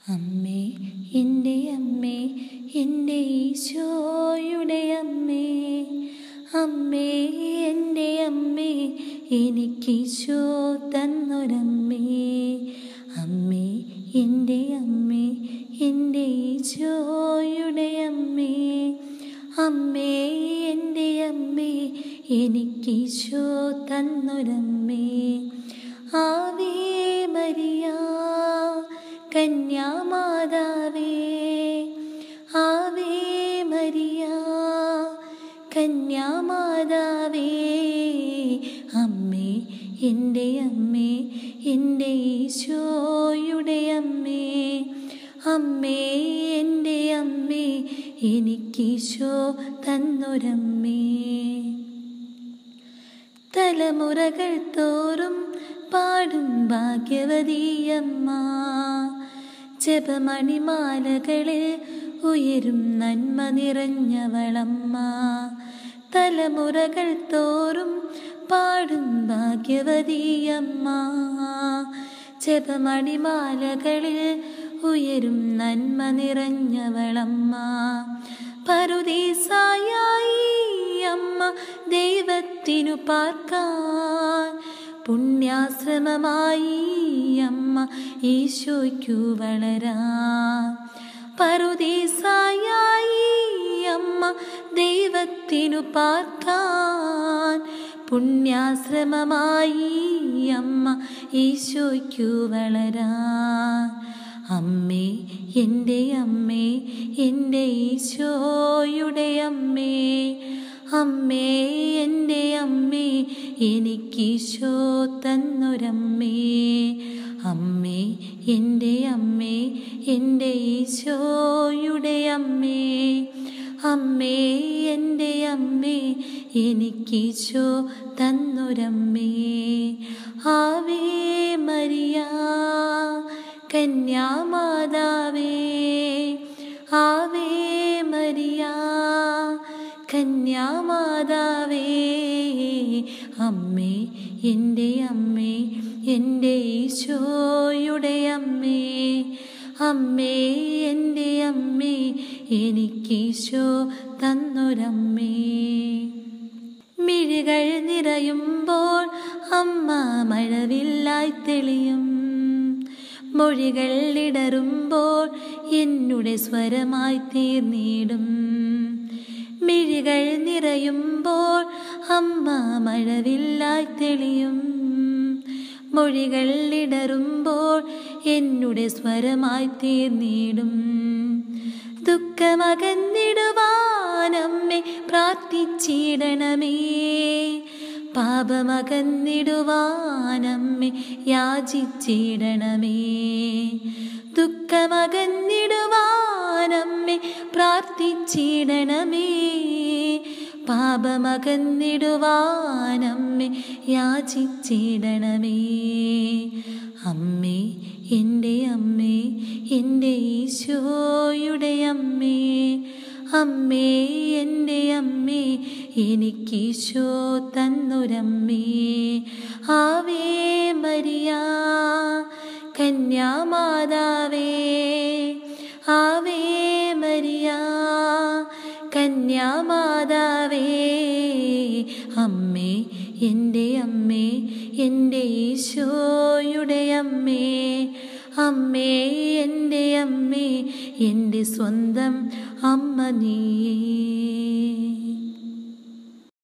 അമ്മേ എൻ്റെ അമ്മേ എൻ്റെ ഈശോയുടെ അമ്മേ അമ്മേ എൻ്റെ അമ്മേ എനിക്കീശോ തന്നൊരമ്മേ അമ്മേ എൻ്റെ അമ്മേ എൻ്റെ ഈശോയുടെ അമ്മേ അമ്മേ എൻ്റെ അമ്മേ എനിക്കീശോ തന്നൊരമ്മേ ആവേ മരിയ കന്യാമാതാവേ ആവേ മരിയ കന്യാമാതാവേ അമ്മേ എൻ്റെ അമ്മേ എൻ്റെ ഈശോയുടെ അമ്മേ അമ്മേ എൻ്റെ അമ്മേ എനിക്കീശോ തന്നൊരമ്മേ തലമുറകൾ തോറും പാടും ഭാഗ്യവതിയമ്മ ജപമണിമാലകളിൽ ഉയരും നന്മ നിറഞ്ഞവളമ്മ തലമുറകൾ തോറും പാടും ഭാഗ്യവതിയമ്മ ജപമണിമാലകളിൽ ഉയരും നന്മ നിറഞ്ഞവളമ്മ പരുദീസായി അമ്മ ദൈവത്തിനു പാർക്കാൻ പുണ്യാശ്രമമായി അമ്മ ഈശോയ്ക്കു വളരാൻ പരുദീസായി അമ്മ ദൈവത്തിനു പാർക്കാൻ പുണ്യാശ്രമമായി അമ്മ ഈശോയ്ക്കു വളരാൻ അമ്മേ എൻ്റെ അമ്മേ എൻ്റെ ഈശോയുടെ അമ്മേ അമ്മേ എൻ്റെ അമ്മേ എനിക്കീശോ തന്നൊരമ്മേ അമ്മേ എൻ്റെ അമ്മേ എൻ്റെ ഈശോയുടെ അമ്മേ അമ്മേ എൻ്റെ അമ്മേ എനിക്കീശോ തന്നൊരമ്മേ ആവേ മരിയ കന്യാമാതാവേ ആവേ മരിയ കന്യാമാതാവേ അമ്മേ എൻ്റെ അമ്മേ എൻ്റെ ഈശോയുടെ അമ്മേ അമ്മേ എൻ്റെ അമ്മേ എനിക്കീശോ തന്നൊരമ്മേ മിഴികൾ നിറയുമ്പോൾ അമ്മ മഴവില്ലായി തെളിയും മൊഴികൾ ഇടറുമ്പോൾ എന്നുടെ സ്വരമായി തീർന്നിടും മിഴികൾ നിറയുമ്പോൾ അമ്മ മഴവില്ലായി തെളിയും മൊഴികൾ ഇടറുമ്പോൾ എന്നുടെ സ്വരമായി തീർന്നിടും ദുഃഖമകന്നിടുവാനമ്മെ പ്രാർത്ഥിച്ചിടണമേ പാപമകന്നിടുവാനമ്മെ യാചിച്ചിടണമേ ദുഃഖമകന്നിടുവാനമ്മെ പ്രാർത്ഥിച്ചിടണമേ പാപമകന്നിടുവാനമ്മെ യാചിച്ചിടണമേ അമ്മേ എൻ്റെ അമ്മേ എൻ്റെ ഈശോയുടെ അമ്മേ അമ്മേ എൻ്റെ അമ്മേ എനിക്കീശോ തന്നൊരമ്മേ ആവേ മരിയ കന്യാമാതാവേ ആവേ മരിയ കന്യാമാതാവേ അമ്മേ എൻ്റെ അമ്മേ എൻ്റെ ഈശോയുടെ അമ്മേ അമ്മേ എൻ്റെ അമ്മേ എൻ്റെ സ്വന്തം അമ്മ നീ